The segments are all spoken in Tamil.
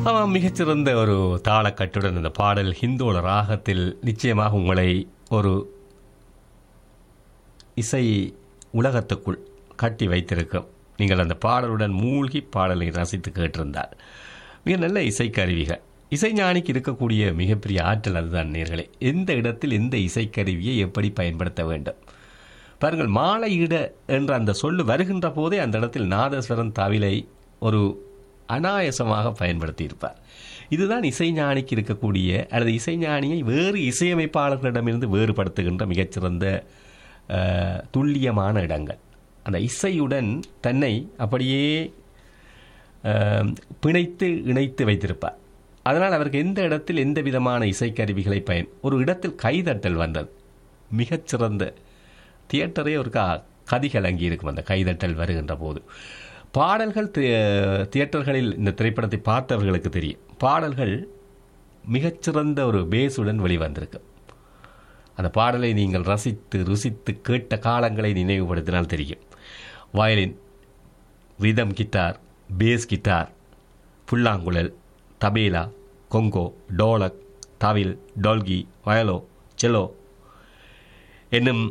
ஆமாம் மிகச்சிறந்த ஒரு தாளக்கட்டுடன் இந்த பாடல் ஹிந்தோள ராகத்தில் நிச்சயமாக உங்களை ஒரு இசை உலகத்துக்குள் கட்டி வைத்திருக்கும் நீங்கள் அந்த பாடலுடன் மூழ்கி பாடலை ரசித்து கேட்டிருந்தால் மிக நல்ல இசைக்கருவிகள் இசைஞானிக்கு இருக்கக்கூடிய மிகப்பெரிய ஆற்றல் அதுதான் நேர்களே எந்த இடத்தில் எந்த இசைக்கருவியை எப்படி பயன்படுத்த வேண்டும் பாருங்கள் மாலையிட என்ற அந்த சொல்லு வருகின்ற போதே அந்த இடத்தில் நாதஸ்வரம் தவிலை ஒரு அனாயசமாக பயன்படுத்தி இருப்பார் இதுதான் இசைஞானிக்கு இருக்கக்கூடிய அல்லது இசைஞானியை வேறு இசையமைப்பாளர்களிடமிருந்து வேறுபடுத்துகின்ற மிகச்சிறந்த அஹ், துல்லியமான இடங்கள் அந்த இசையுடன் தன்னை அப்படியே அஹ், பிணைத்து இணைத்து வைத்திருப்பார் அதனால் அவருக்கு எந்த இடத்தில் எந்த விதமான இசைக்கருவிகளை பயன் ஒரு இடத்தில் கைதட்டல் வந்தது மிகச்சிறந்த தியேட்டரே ஒரு க கதிகலங்கி இருக்கும் அந்த கைதட்டல் வருகின்ற போது பாடல்கள் தி- தியேட்டர்களில் இந்த திரைப்படத்தை பார்த்தவர்களுக்கு தெரியும் பாடல்கள் மிகச்சிறந்த ஒரு பேஸுடன் வெளிவந்திருக்கு அந்த பாடலை நீங்கள் ரசித்து ருசித்து கேட்ட காலங்களை நினைவுபடுத்தினால் தெரியும் violin rhythm guitar bass guitar புல்லாங்குழல் tabla conga dholak thavil dholki viola cello என்னும்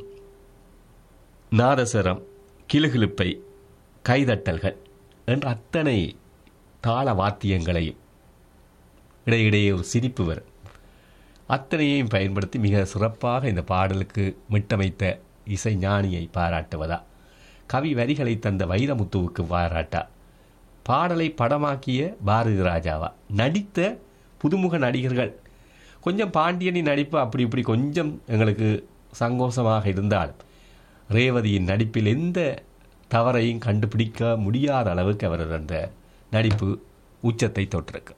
நாதஸ்வரம் கிளுகிழுப்பை கைதட்டல்கள் என்ற அத்தனை தாள வாத்தியங்களையும் இடையிடையே ஒரு சிரிப்பு வரும் அத்தனையையும் பயன்படுத்தி மிக சிறப்பாக இந்த பாடலுக்கு மிட்டமைத்த இசை ஞானியை பாராட்டுவதா கவி வரிகளை தந்த வைரமுத்துவுக்கு பாராட்டா பாடலை படமாக்கிய பாரதி ராஜாவா நடித்த புதுமுக நடிகர்கள் கொஞ்சம் பாண்டியனின் நடிப்பு அப்படி இப்படி கொஞ்சம் எங்களுக்கு சங்கோஷமாக இருந்தாலும் ரேவதியின் நடிப்பில் எந்த தவறையும் கண்டுபிடிக்க முடியாத அளவுக்கு அவரது அந்த நடிப்பு உச்சத்தை தொட்டிருக்கு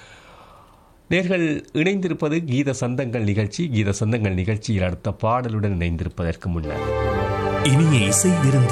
நேர்கள் இணைந்திருப்பது கீத சந்தங்கள் நிகழ்ச்சி கீத சந்தங்கள் நிகழ்ச்சியில் அடுத்த பாடலுடன் இணைந்திருப்பதற்கு முன்னர் இனிய இசை விருந்து